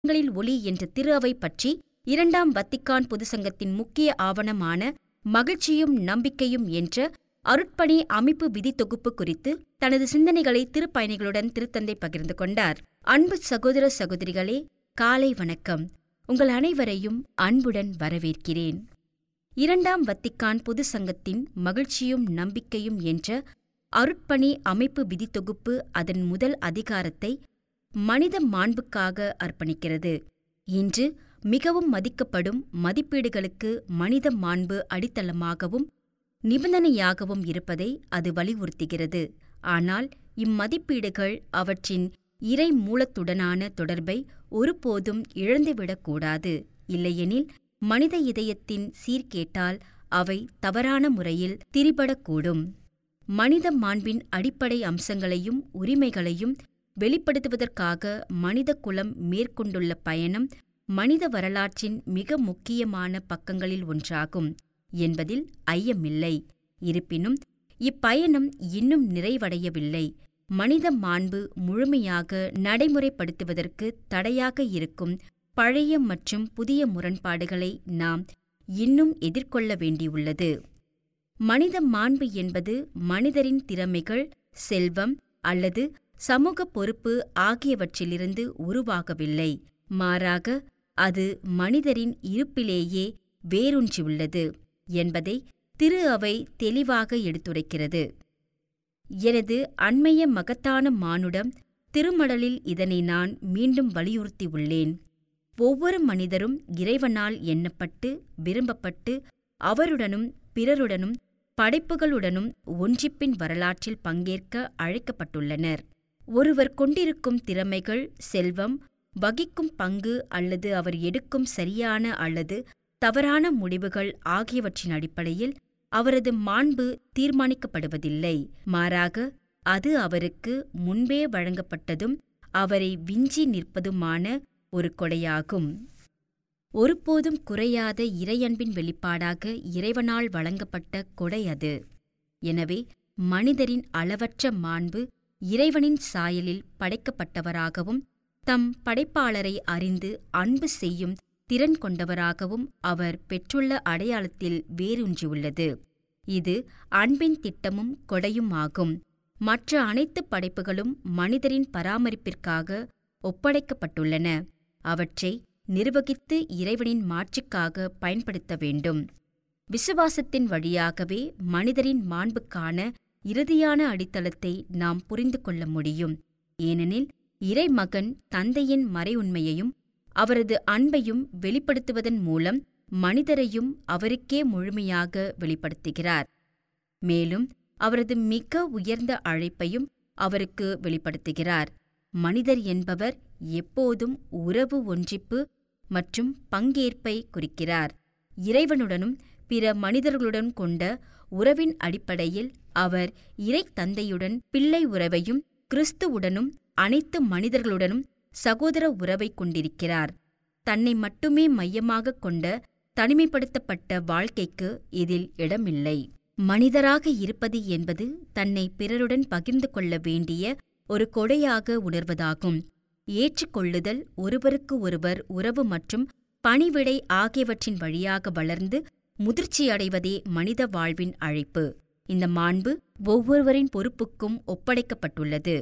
ங்களில் ஒளி என்ற திரு அவை பற்றி இரண்டாம் வத்திக்கான் பொதுசங்கத்தின் முக்கிய ஆவணமான மகிழ்ச்சியும் நம்பிக்கையும் என்ற அருட்பணி அமைப்பு விதி தொகுப்பு குறித்து தனது சிந்தனைகளை திருப்பயணிகளுடன் திருத்தந்தை பகிர்ந்து கொண்டார் அன்பு சகோதர சகோதரிகளே காலை வணக்கம் உங்கள் அனைவரையும் அன்புடன் வரவேற்கிறேன் இரண்டாம் வத்திக்கான் பொது சங்கத்தின் மகிழ்ச்சியும் நம்பிக்கையும் என்ற அருட்பணி அமைப்பு விதி தொகுப்பு அதன் முதல் அதிகாரத்தை மனித மாண்புக்காக அர்ப்பணிக்கிறது இன்று மிகவும் மதிக்கப்படும் மதிப்பீடுகளுக்கு மனித மாண்பு அடித்தளமாகவும் நிபந்தனையாகவும் இருப்பதை அது வலியுறுத்துகிறது ஆனால் இம்மதிப்பீடுகள் அவற்றின் இறை மூலத்துடனான தொடர்பை ஒருபோதும் இழந்துவிடக்கூடாது இல்லையெனில் மனித இதயத்தின் சீர்கேட்டால் அவை தவறான முறையில் திரிபடக்கூடும் மனித மாண்பின் அடிப்படை அம்சங்களையும் உரிமைகளையும் வெளிப்படுத்துவதற்காக மனித குலம் மேற்கொண்டுள்ள பயணம் மனித வரலாற்றின் மிக முக்கியமான பக்கங்களில் ஒன்றாகும் என்பதில் ஐயமில்லை இருப்பினும் இப்பயணம் இன்னும் நிறைவடையவில்லை மனித மாண்பு முழுமையாக நடைமுறைப்படுத்துவதற்கு தடையாக இருக்கும் பழைய மற்றும் புதிய முரண்பாடுகளை நாம் இன்னும் எதிர்கொள்ள வேண்டியுள்ளது மனித மாண்பு என்பது மனிதரின் திறமைகள் செல்வம் அல்லது சமூக பொறுப்பு ஆகியவற்றிலிருந்து உருவாகவில்லை மாறாக அது மனிதரின் இருப்பிலேயே வேரூன்றியுள்ளது என்பதை திரு அவை தெளிவாக எடுத்துரைக்கிறது எனது அண்மைய மகத்தான மானுடம் திருமடலில் இதனை நான் மீண்டும் வலியுறுத்தியுள்ளேன் ஒவ்வொரு மனிதரும் இறைவனால் எண்ணப்பட்டு விரும்பப்பட்டு அவருடனும் பிறருடனும் படைப்புகளுடனும் ஒன்றிப்பின் வரலாற்றில் பங்கேற்க அழைக்கப்பட்டுள்ளனர் ஒருவர் கொண்டிருக்கும் திறமைகள் செல்வம் வகிக்கும் பங்கு அல்லது அவர் எடுக்கும் சரியான அல்லது தவறான முடிவுகள் ஆகியவற்றின் அடிப்படையில் அவரது மாண்பு தீர்மானிக்கப்படுவதில்லை மாறாக அது அவருக்கு முன்பே வழங்கப்பட்டதும் அவரை விஞ்சி நிற்பதுமான ஒரு கொடையாகும் ஒருபோதும் குறையாத இறையன்பின் வெளிப்பாடாக இறைவனால் வழங்கப்பட்ட கொடை அது எனவே மனிதரின் அளவற்ற மாண்பு இறைவனின் சாயலில் படைக்கப்பட்டவராகவும் தம் படைப்பாளரை அறிந்து அன்பு செய்யும் திறன் கொண்டவராகவும் அவர் பெற்றுள்ள அடையாளத்தில் வேரூன்றியுள்ளது இது அன்பின் திட்டமும் கொடையும் ஆகும் மற்ற அனைத்து படைப்புகளும் மனிதரின் பராமரிப்பிற்காக ஒப்படைக்கப்பட்டுள்ளன அவற்றை நிர்வகித்து இறைவனின் மாட்சிக்காக பயன்படுத்த வேண்டும் விசுவாசத்தின் வழியாகவே மனிதரின் மாண்புக்கான இறுதியான அடித்தளத்தை நாம் புரிந்து கொள்ள முடியும் ஏனெனில் இறைமகன் தந்தையின் மறையுண்மையையும் அவரது அன்பையும் வெளிப்படுத்துவதன் மூலம் மனிதரையும் அவருக்கே முழுமையாக வெளிப்படுத்துகிறார் மேலும் அவரது மிக உயர்ந்த அழைப்பையும் அவருக்கு வெளிப்படுத்துகிறார் மனிதர் என்பவர் எப்போதும் உறவு ஒன்றிப்பு மற்றும் பங்கேற்பை குறிக்கிறார் இறைவனுடனும் பிற மனிதர்களுடன் கொண்ட உறவின் அடிப்படையில் அவர் இறை தந்தையுடன் பிள்ளை உறவையும் கிறிஸ்துவுடனும் அனைத்து மனிதர்களுடனும் சகோதர உறவை கொண்டிருக்கிறார் தன்னை மட்டுமே மையமாகக் கொண்ட தனிமைப்படுத்தப்பட்ட வாழ்க்கைக்கு இதில் இடமில்லை மனிதராக இருப்பது என்பது தன்னை பிறருடன் பகிர்ந்து கொள்ள வேண்டிய ஒரு கொடையாக உணர்வதாகும் ஏற்றுக்கொள்ளுதல் ஒருவருக்கு ஒருவர் உறவு மற்றும் பணிவிடை ஆகியவற்றின் வழியாக வளர்ந்து முதிர்ச்சியடைவதே மனித வாழ்வின் அழைப்பு இந்த மாண்பு ஒவ்வொருவரின் பொறுப்புக்கும் ஒப்படைக்கப்பட்டுள்ளது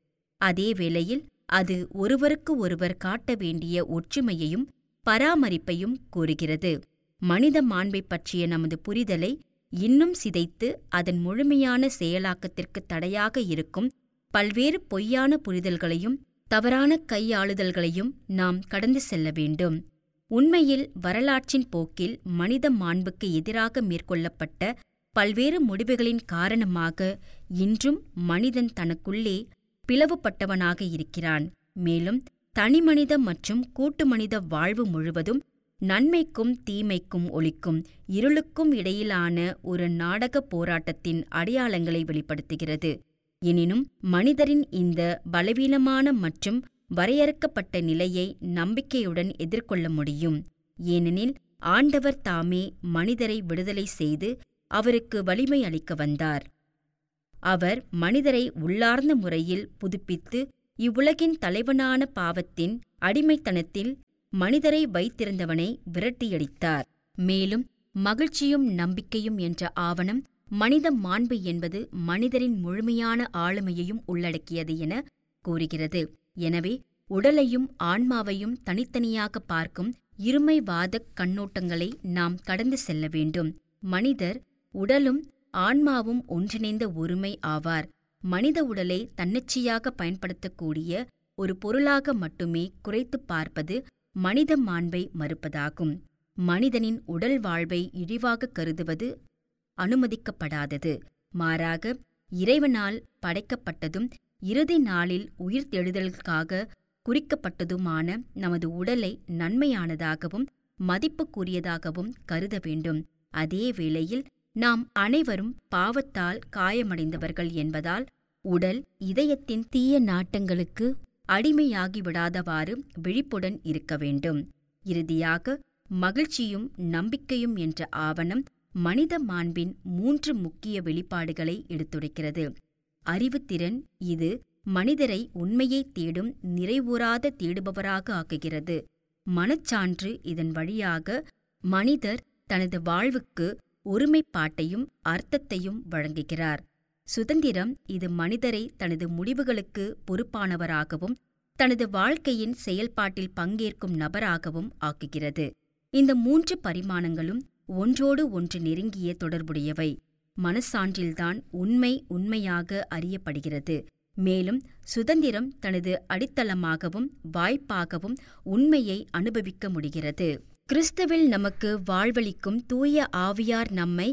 அதே வேளையில் அது ஒருவருக்கு ஒருவர் காட்ட வேண்டிய ஒற்றுமையையும் பராமரிப்பையும் கூறுகிறது மனித மாண்பை பற்றிய நமது புரிதலை இன்னும் சிதைத்து அதன் முழுமையான செயலாக்கத்திற்கு தடையாக இருக்கும் பல்வேறு பொய்யான புரிதல்களையும் தவறான கையாளுதல்களையும் நாம் கடந்து செல்ல வேண்டும் உண்மையில் வரலாற்றின் போக்கில் மனித மாண்புக்கு எதிராக மேற்கொள்ளப்பட்ட பல்வேறு முடிவுகளின் காரணமாக இன்றும் மனிதன் தனக்குள்ளே பிளவுபட்டவனாக இருக்கிறான் மேலும் தனிமனித மற்றும் கூட்டு மனித வாழ்வு முழுவதும் நன்மைக்கும் தீமைக்கும் ஒளிக்கும் இருளுக்கும் இடையிலான ஒரு நாடக போராட்டத்தின் அடையாளங்களை வெளிப்படுத்துகிறது எனினும் மனிதரின் இந்த பலவீனமான மற்றும் வரையறுக்கப்பட்ட நிலையை நம்பிக்கையுடன் எதிர்கொள்ள முடியும் ஏனெனில் ஆண்டவர் தாமே மனிதரை விடுதலை செய்து அவருக்கு வலிமை அளிக்க வந்தார் அவர் மனிதரை உள்ளார்ந்த முறையில் புதுப்பித்து இவ்வுலகின் தலைவனான பாவத்தின் அடிமைத்தனத்தில் மனிதரை வைத்திருந்தவனை விரட்டியடித்தார் மேலும் மகிழ்ச்சியும் நம்பிக்கையும் என்ற ஆவணம் மனித மாண்பு என்பது மனிதரின் முழுமையான ஆளுமையையும் உள்ளடக்கியது என கூறுகிறது எனவே உடலையும் ஆன்மாவையும் தனித்தனியாக பார்க்கும் இருமைவாதக் கண்ணோட்டங்களை நாம் கடந்து செல்ல வேண்டும் மனிதர் உடலும் ஆன்மாவும் ஒன்றிணைந்த ஒருமை ஆவார் மனித உடலை தன்னிச்சையாக பயன்படுத்தக்கூடிய ஒரு பொருளாக மட்டுமே குறைத்துப் பார்ப்பது மனித மாண்பை மறுப்பதாகும் மனிதனின் உடல் வாழ்வை இழிவாக கருதுவது அனுமதிக்கப்படாதது மாறாக இறைவனால் படைக்கப்பட்டதும் இறுதி நாளில் உயிர்த்தெழுதலுக்காக குறிக்கப்பட்டதுமான நமது உடலை நன்மையானதாகவும் மதிப்புக்குரியதாகவும் கருத வேண்டும் அதே வேளையில் நாம் அனைவரும் பாவத்தால் காயமடைந்தவர்கள் என்பதால் உடல் இதயத்தின் தீய நாட்டங்களுக்கு அடிமையாகிவிடாதவாறு விழிப்புடன் இருக்க வேண்டும் இறுதியாக மகிழ்ச்சியும் நம்பிக்கையும் என்ற ஆவணம் மனித மாண்பின் மூன்று முக்கிய வெளிப்பாடுகளை எடுத்துரைக்கிறது அறிவுத்திறன் இது மனிதரை உண்மையை தேடும் நிறைவுறாத தேடுபவராக ஆக்குகிறது மனச்சான்று இதன் வழியாக மனிதர் தனது வாழ்வுக்கு ஒருமைப்பாட்டையும் அர்த்தத்தையும் வழங்குகிறார் சுதந்திரம் இது மனிதரை தனது முடிவுகளுக்கு பொறுப்பானவராகவும் தனது வாழ்க்கையின் செயல்பாட்டில் பங்கேற்கும் நபராகவும் ஆக்குகிறது இந்த மூன்று பரிமாணங்களும் ஒன்றோடு ஒன்று நெருங்கிய தொடர்புடையவை மனசான்றில்தான் உண்மை உண்மையாக அறியப்படுகிறது மேலும் சுதந்திரம் தனது அடித்தளமாகவும் வாய்ப்பாகவும் உண்மையை அனுபவிக்க முடிகிறது கிறிஸ்துவில் நமக்கு வாழ்வளிக்கும் தூய ஆவியார் நம்மை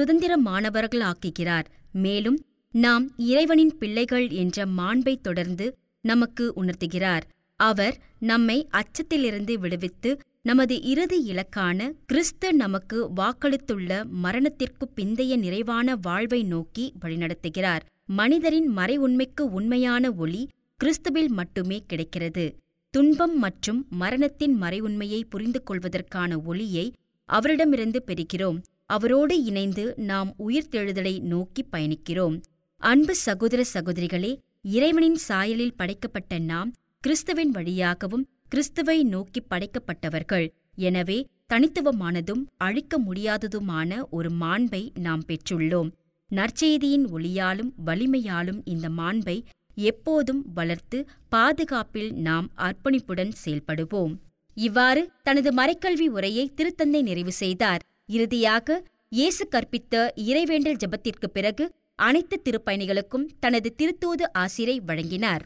சுதந்திரமானவர்களாக்குகிறார் மேலும் நாம் இறைவனின் பிள்ளைகள் என்ற மாண்பை தொடர்ந்து நமக்கு உணர்த்துகிறார் அவர் நம்மை அச்சத்திலிருந்து விடுவித்து நமது இறுதி இலக்கான கிறிஸ்து நமக்கு வாக்களித்துள்ள மரணத்திற்கு பிந்தைய நிறைவான வாழ்வை நோக்கி வழிநடத்துகிறார் மனிதரின் மறை உண்மைக்கு உண்மையான ஒளி கிறிஸ்துவில் மட்டுமே கிடைக்கிறது துன்பம் மற்றும் மரணத்தின் மறை உண்மையை புரிந்து கொள்வதற்கான ஒளியை அவரிடமிருந்து பெறுகிறோம் அவரோடு இணைந்து நாம் உயிர்த்தெழுதலை நோக்கி பயணிக்கிறோம் அன்பு சகோதர சகோதரிகளே இறைவனின் சாயலில் படைக்கப்பட்ட நாம் கிறிஸ்துவின் வழியாகவும் கிறிஸ்துவை நோக்கி படைக்கப்பட்டவர்கள் எனவே தனித்துவமானதும் அழிக்க முடியாததுமான ஒரு மாண்பை நாம் பெற்றுள்ளோம் நற்செய்தியின் ஒளியாலும் வலிமையாலும் இந்த மாண்பை எப்போதும் வளர்த்து பாதுகாப்பில் நாம் அர்ப்பணிப்புடன் செயல்படுவோம் இவ்வாறு தனது மறைக்கல்வி உரையை திருத்தந்தை நிறைவு செய்தார் இறுதியாக இயேசு கற்பித்த இறைவேண்டல் ஜெபத்திற்கு பிறகு அனைத்து திருப்பயணிகளுக்கும் தனது திருத்தூது ஆசிரை வழங்கினார்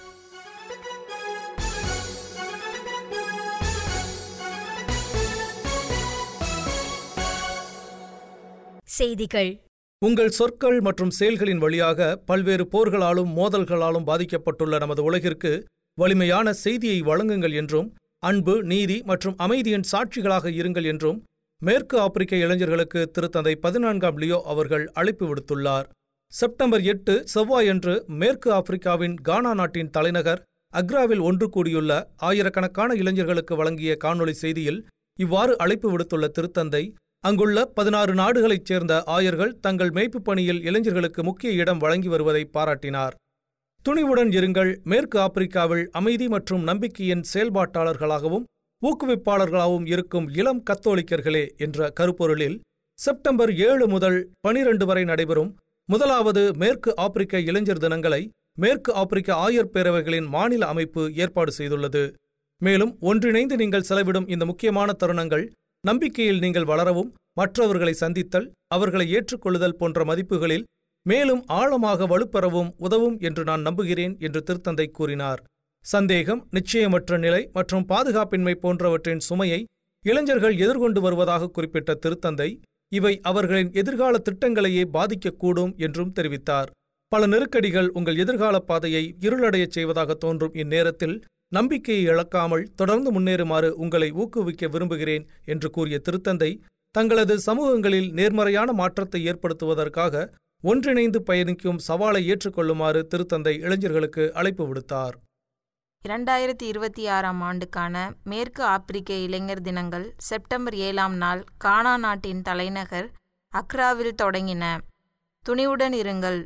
செய்திகள் உங்கள் சொற்கள் மற்றும் செயல்களின் வழியாக பல்வேறு போர்களாலும் மோதல்களாலும் பாதிக்கப்பட்டுள்ள நமது உலகிற்கு வலிமையான செய்தியை வழங்குங்கள் என்றும் அன்பு நீதி மற்றும் அமைதியின் சாட்சிகளாக இருங்கள் என்றும் மேற்கு ஆப்பிரிக்க இளைஞர்களுக்கு திருத்தந்தை பதினான்காம் லியோ அவர்கள் அழைப்பு விடுத்துள்ளார் செப்டம்பர் எட்டு செவ்வாயன்று மேற்கு ஆப்பிரிக்காவின் கானா நாட்டின் தலைநகர் அக்ராவில் ஒன்று கூடியுள்ள ஆயிரக்கணக்கான இளைஞர்களுக்கு வழங்கிய காணொளி செய்தியில் இவ்வாறு அழைப்பு விடுத்துள்ள திருத்தந்தை அங்குள்ள பதினாறு நாடுகளைச் சேர்ந்த ஆயர்கள் தங்கள் மேய்ப்புப் பணியில் இளைஞர்களுக்கு முக்கிய இடம் வழங்கி வருவதை பாராட்டினார் துணிவுடன் இருங்கள் மேற்கு ஆப்பிரிக்காவில் அமைதி மற்றும் நம்பிக்கையின் செயல்பாட்டாளர்களாகவும் ஊக்குவிப்பாளர்களாகவும் இருக்கும் இளம் கத்தோலிக்கர்களே என்ற கருப்பொருளில் செப்டம்பர் ஏழு முதல் பனிரெண்டு வரை நடைபெறும் முதலாவது மேற்கு ஆப்பிரிக்க இளைஞர் தினங்களை மேற்கு ஆப்பிரிக்க ஆயர் பேரவைகளின் மாநில அமைப்பு ஏற்பாடு செய்துள்ளது மேலும் ஒன்றிணைந்து நீங்கள் செலவிடும் இந்த முக்கியமான தருணங்கள் நம்பிக்கையில் நீங்கள் வளரவும் மற்றவர்களை சந்தித்தல் அவர்களை ஏற்றுக்கொள்ளுதல் போன்ற மதிப்புகளில் மேலும் ஆழமாக வலுப்பெறவும் உதவும் என்று நான் நம்புகிறேன் என்று திருத்தந்தை கூறினார் சந்தேகம் நிச்சயமற்ற நிலை மற்றும் பாதுகாப்பின்மை போன்றவற்றின் சுமையை இளைஞர்கள் எதிர்கொண்டு வருவதாக குறிப்பிட்ட திருத்தந்தை இவை அவர்களின் எதிர்கால திட்டங்களையே பாதிக்கக்கூடும் என்றும் தெரிவித்தார் பல நெருக்கடிகள் உங்கள் எதிர்கால பாதையை இருளடையச் செய்வதாக தோன்றும் இந்நேரத்தில் நம்பிக்கையை இழக்காமல் தொடர்ந்து முன்னேறுமாறு உங்களை ஊக்குவிக்க விரும்புகிறேன் என்று கூறிய திருத்தந்தை தங்களது சமூகங்களில் நேர்மறையான மாற்றத்தை ஏற்படுத்துவதற்காக ஒன்றிணைந்து பயணிக்கும் சவாலை ஏற்றுக்கொள்ளுமாறு திருத்தந்தை இளைஞர்களுக்கு அழைப்பு விடுத்தார் இரண்டாயிரத்தி இருபத்தி ஆறாம் ஆண்டுக்கான மேற்கு ஆப்பிரிக்க இளைஞர் தினங்கள் செப்டம்பர் ஏழாம் நாள் கானா நாட்டின் தலைநகர் அக்ராவில் தொடங்கின துணிவுடன் இருங்கள்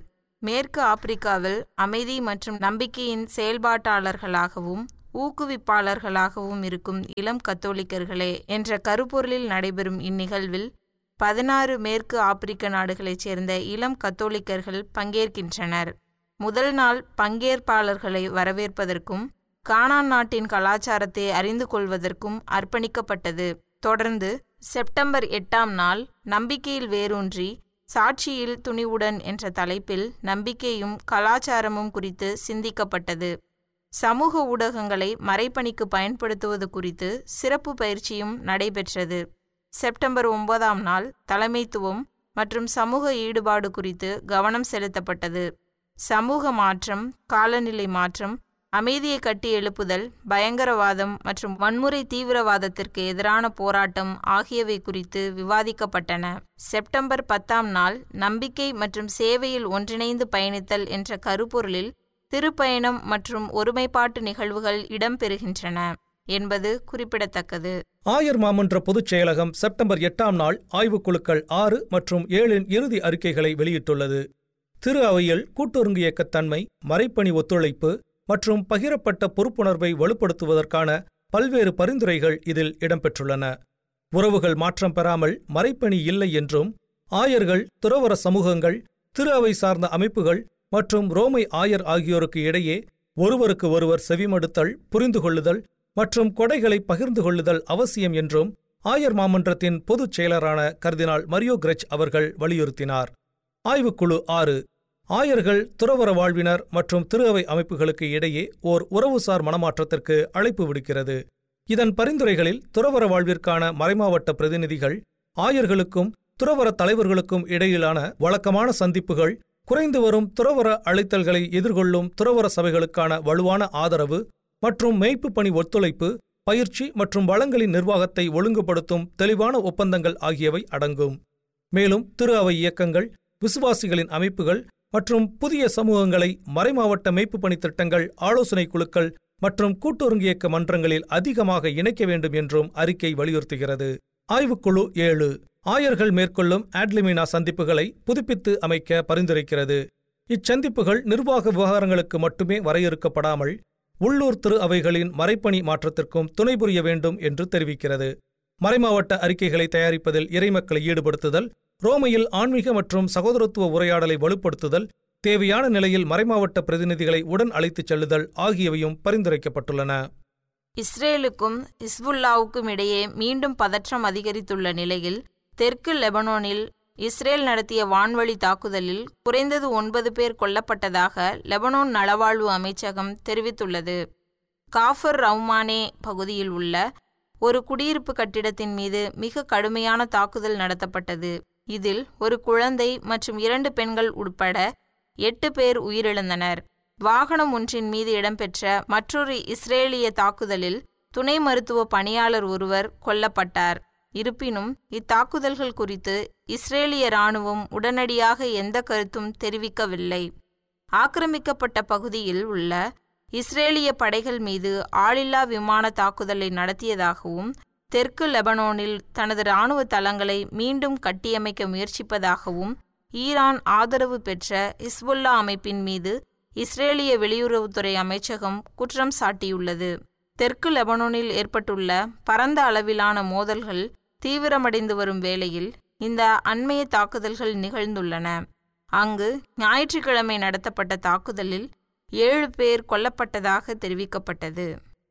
மேற்கு ஆப்பிரிக்காவில் அமைதி மற்றும் நம்பிக்கையின் செயல்பாட்டாளர்களாகவும் ஊக்குவிப்பாளர்களாகவும் இருக்கும் இளம் கத்தோலிக்கர்களே என்ற கருப்பொருளில் நடைபெறும் இந்நிகழ்வில் பதினாறு மேற்கு ஆப்பிரிக்க நாடுகளைச் சேர்ந்த இளம் கத்தோலிக்கர்கள் பங்கேற்கின்றனர் முதல் நாள் பங்கேற்பாளர்களை வரவேற்பதற்கும் கானான் நாட்டின் கலாச்சாரத்தை அறிந்து கொள்வதற்கும் அர்ப்பணிக்கப்பட்டது தொடர்ந்து செப்டம்பர் எட்டாம் நாள் நம்பிக்கையில் வேரூன்றி சாட்சியில் துணிவுடன் என்ற தலைப்பில் நம்பிக்கையும் கலாச்சாரமும் குறித்து சிந்திக்கப்பட்டது சமூக ஊடகங்களை மறைப்பணிக்கு பயன்படுத்துவது குறித்து சிறப்பு பயிற்சியும் நடைபெற்றது செப்டம்பர் ஒன்பதாம் நாள் தலைமைத்துவம் மற்றும் சமூக ஈடுபாடு குறித்து கவனம் செலுத்தப்பட்டது சமூக மாற்றம் காலநிலை மாற்றம் அமைதியை கட்டி எழுப்புதல் பயங்கரவாதம் மற்றும் வன்முறை தீவிரவாதத்திற்கு எதிரான போராட்டம் ஆகியவை குறித்து விவாதிக்கப்பட்டன செப்டம்பர் பத்தாம் நாள் நம்பிக்கை மற்றும் சேவையில் ஒன்றிணைந்து பயணித்தல் என்ற கருப்பொருளில் திருப்பயணம் மற்றும் ஒருமைப்பாட்டு நிகழ்வுகள் இடம்பெறுகின்றன என்பது குறிப்பிடத்தக்கது ஆயர் மாமன்ற பொதுச் செயலகம் செப்டம்பர் எட்டாம் நாள் ஆய்வுக்குழுக்கள் ஆறு மற்றும் ஏழின் இறுதி அறிக்கைகளை வெளியிட்டுள்ளது திரு அவையில் கூட்டுறங்கியக்கத்தன்மை மறைப்பணி ஒத்துழைப்பு மற்றும் பகிரப்பட்ட பொறுப்புணர்வை வலுப்படுத்துவதற்கான பல்வேறு பரிந்துரைகள் இதில் இடம்பெற்றுள்ளன உறவுகள் மாற்றம் பெறாமல் மறைப்பணி இல்லை என்றும் ஆயர்கள் துறவர சமூகங்கள் திரு அவை சார்ந்த அமைப்புகள் மற்றும் ரோமை ஆயர் ஆகியோருக்கு இடையே ஒருவருக்கு ஒருவர் செவிமடுத்தல் புரிந்து கொள்ளுதல் மற்றும் கொடைகளை பகிர்ந்து கொள்ளுதல் அவசியம் என்றும் ஆயர் மாமன்றத்தின் பொதுச் செயலரான கர்தினால் மரியோ கிரெச் அவர்கள் வலியுறுத்தினார் ஆய்வுக்குழு ஆறு ஆயர்கள் துறவர வாழ்வினர் மற்றும் திரு அவை அமைப்புகளுக்கு இடையே ஓர் உறவுசார் மனமாற்றத்திற்கு அழைப்பு விடுக்கிறது இதன் பரிந்துரைகளில் துறவர வாழ்விற்கான மறைமாவட்ட பிரதிநிதிகள் ஆயர்களுக்கும் துறவர தலைவர்களுக்கும் இடையிலான வழக்கமான சந்திப்புகள் குறைந்து வரும் துறவர அழைத்தல்களை எதிர்கொள்ளும் துறவர சபைகளுக்கான வலுவான ஆதரவு மற்றும் மெய்ப்பு பணி ஒத்துழைப்பு பயிற்சி மற்றும் வளங்களின் நிர்வாகத்தை ஒழுங்குபடுத்தும் தெளிவான ஒப்பந்தங்கள் ஆகியவை அடங்கும் மேலும் திரு அவை இயக்கங்கள் விசுவாசிகளின் அமைப்புகள் மற்றும் புதிய சமூகங்களை மறைமாவட்ட மெய்ப்பு பணி திட்டங்கள் ஆலோசனை குழுக்கள் மற்றும் கூட்டுறங்கியக்க மன்றங்களில் அதிகமாக இணைக்க வேண்டும் என்றும் அறிக்கை வலியுறுத்துகிறது ஆய்வுக்குழு ஏழு ஆயர்கள் மேற்கொள்ளும் ஆட்லிமினா சந்திப்புகளை புதுப்பித்து அமைக்க பரிந்துரைக்கிறது இச்சந்திப்புகள் நிர்வாக விவகாரங்களுக்கு மட்டுமே வரையறுக்கப்படாமல் உள்ளூர் திரு அவைகளின் மறைப்பணி மாற்றத்திற்கும் துணை புரிய வேண்டும் என்று தெரிவிக்கிறது மறைமாவட்ட அறிக்கைகளை தயாரிப்பதில் இறைமக்களை ஈடுபடுத்துதல் ரோமையில் ஆன்மீக மற்றும் சகோதரத்துவ உரையாடலை வலுப்படுத்துதல் தேவையான நிலையில் மறைமாவட்ட பிரதிநிதிகளை உடன் அழைத்துச் செல்லுதல் ஆகியவையும் பரிந்துரைக்கப்பட்டுள்ளன இஸ்ரேலுக்கும் இஸ்புல்லாவுக்கும் இடையே மீண்டும் பதற்றம் அதிகரித்துள்ள நிலையில் தெற்கு லெபனோனில் இஸ்ரேல் நடத்திய வான்வழி தாக்குதலில் குறைந்தது ஒன்பது பேர் கொல்லப்பட்டதாக லெபனோன் நலவாழ்வு அமைச்சகம் தெரிவித்துள்ளது காஃபர் ரவுமானே பகுதியில் உள்ள ஒரு குடியிருப்பு கட்டிடத்தின் மீது மிக கடுமையான தாக்குதல் நடத்தப்பட்டது இதில் ஒரு குழந்தை மற்றும் இரண்டு பெண்கள் உட்பட எட்டு பேர் உயிரிழந்தனர் வாகனம் ஒன்றின் மீது இடம்பெற்ற மற்றொரு இஸ்ரேலிய தாக்குதலில் துணை மருத்துவ பணியாளர் ஒருவர் கொல்லப்பட்டார் இருப்பினும் இத்தாக்குதல்கள் குறித்து இஸ்ரேலிய இராணுவம் உடனடியாக எந்த கருத்தும் தெரிவிக்கவில்லை ஆக்கிரமிக்கப்பட்ட பகுதியில் உள்ள இஸ்ரேலிய படைகள் மீது ஆளில்லா விமான தாக்குதலை நடத்தியதாகவும் தெற்கு லெபனோனில் தனது இராணுவ தளங்களை மீண்டும் கட்டியமைக்க முயற்சிப்பதாகவும் ஈரான் ஆதரவு பெற்ற இஸ்புல்லா அமைப்பின் மீது இஸ்ரேலிய வெளியுறவுத்துறை அமைச்சகம் குற்றம் சாட்டியுள்ளது தெற்கு லெபனோனில் ஏற்பட்டுள்ள பரந்த அளவிலான மோதல்கள் தீவிரமடைந்து வரும் வேளையில் இந்த அண்மைய தாக்குதல்கள் நிகழ்ந்துள்ளன அங்கு ஞாயிற்றுக்கிழமை நடத்தப்பட்ட தாக்குதலில் ஏழு பேர் கொல்லப்பட்டதாக தெரிவிக்கப்பட்டது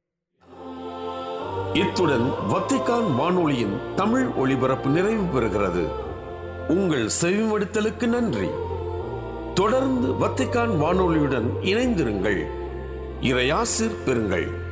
இத்துடன் வத்திக்கான் வானொலியின் தமிழ் ஒளிபரப்பு நிறைவு பெறுகிறது உங்கள் செவிமடுத்தலுக்கு நன்றி தொடர்ந்து வத்திக்கான் வானொலியுடன் இணைந்திருங்கள் இறையாசிர் பெறுங்கள்